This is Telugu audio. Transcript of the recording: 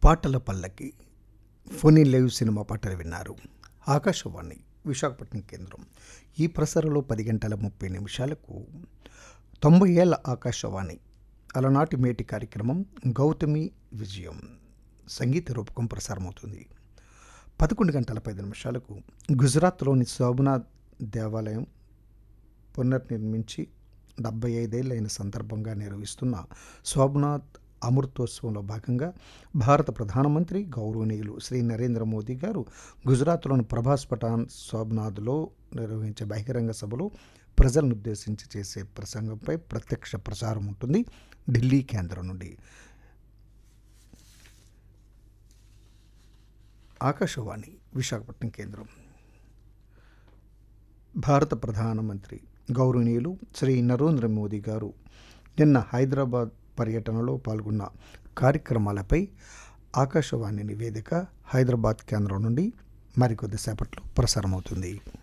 పాటల పల్లకి ఫోనీ లైవ్ సినిమా పాటలు విన్నారు ఆకాశవాణి విశాఖపట్నం కేంద్రం ఈ ప్రసారంలో పది గంటల ముప్పై నిమిషాలకు తొంభై ఏళ్ళ ఆకాశవాణి అలనాటి మేటి కార్యక్రమం గౌతమి విజయం సంగీత రూపకం ప్రసారమవుతుంది పదకొండు గంటల పది నిమిషాలకు గుజరాత్లోని సోమనాథ్ దేవాలయం పునర్నిర్మించి డెబ్బై ఐదేళ్ళైన సందర్భంగా నిర్వహిస్తున్న సోమనాథ్ అమృతోత్సవంలో భాగంగా భారత ప్రధానమంత్రి గౌరవనీయులు శ్రీ నరేంద్ర మోదీ గారు గుజరాత్లోని ప్రభాస్ పఠాన్ సోమనాథ్లో నిర్వహించే బహిరంగ సభలో ప్రజలను ఉద్దేశించి చేసే ప్రసంగంపై ప్రత్యక్ష ప్రసారం ఉంటుంది ఢిల్లీ కేంద్రం నుండి ఆకాశవాణి విశాఖపట్నం కేంద్రం భారత ప్రధానమంత్రి గౌరవనీయులు శ్రీ నరేంద్ర మోదీ గారు నిన్న హైదరాబాద్ పర్యటనలో పాల్గొన్న కార్యక్రమాలపై ఆకాశవాణి నివేదిక హైదరాబాద్ కేంద్రం నుండి మరికొద్దిసేపట్లో ప్రసారమవుతుంది